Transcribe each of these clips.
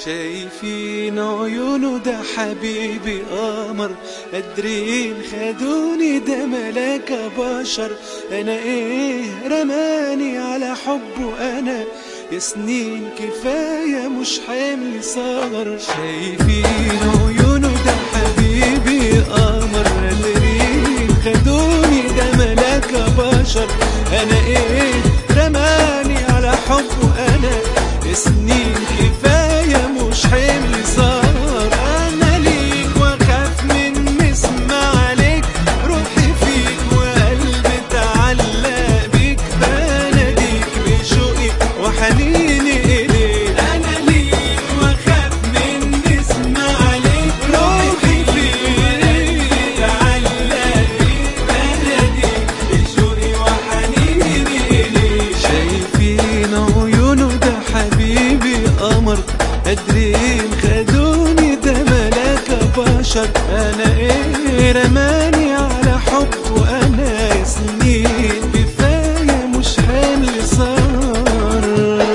شايفين عيونه ده حبيبي قمر قادرين خدوني ده ملاك بشر انا ايه رماني على حبه انا يا سنين كفاية مش حمل صغر شايفين عيونه ده حبيبي قمر قادرين خدوني ده ملاك بشر انا ايه رماني على حبه انا يا سنين كفاية مش حمل صار انا ليك واخاف من اسمع عليك روحي فيك وقلبي اتعلق بيك بناديك بشوقي وحنيني اليك انا ليك واخاف من اسمع عليك روحي فيك اتعلق بيك بناديك بشوقي وحنيني اليك شايفين عيونه ده حبيبي قمر قادرين خدوني ده ملاك بشر انا ايه رماني على حب وانا يا سنين كفايه مش حمل صار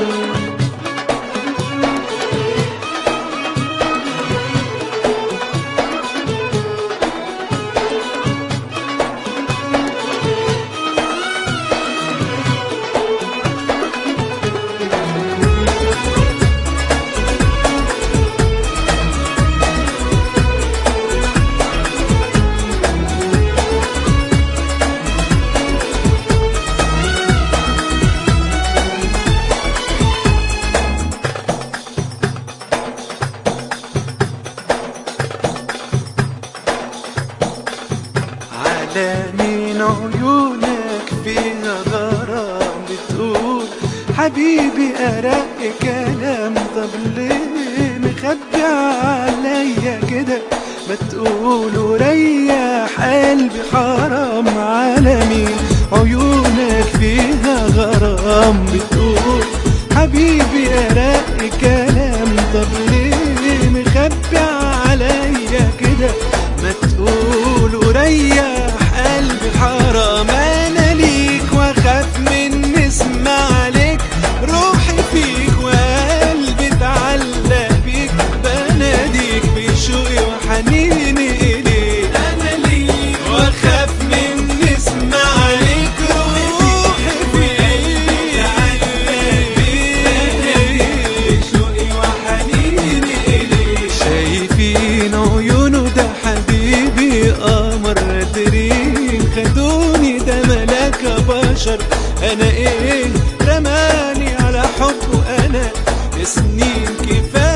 على مين عيونك فيها غرام بتقول حبيبي أرق كلام طب ليه مخبي عليا كده ما تقول وريح قلبي حرام على مين عيونك فيها غرام بتقول حبيبي أرق كلام طب ليه مخبي عليا كده ما تقول وريح قلبي حرام انا ليك واخاف من اسمع عليك روحي فيك وقلبي اتعلق بيك بناديك بشوقي وحنيني اليك انا ليك واخاف من اسمع عليك روحي فيك اتعلق بيك بشوقي وحنيني اليك شايفين عيونه ده حبيبي قمر قادرين خدوني ده ملاك بشر انا ايه رماني على حبه انا سنين كفايه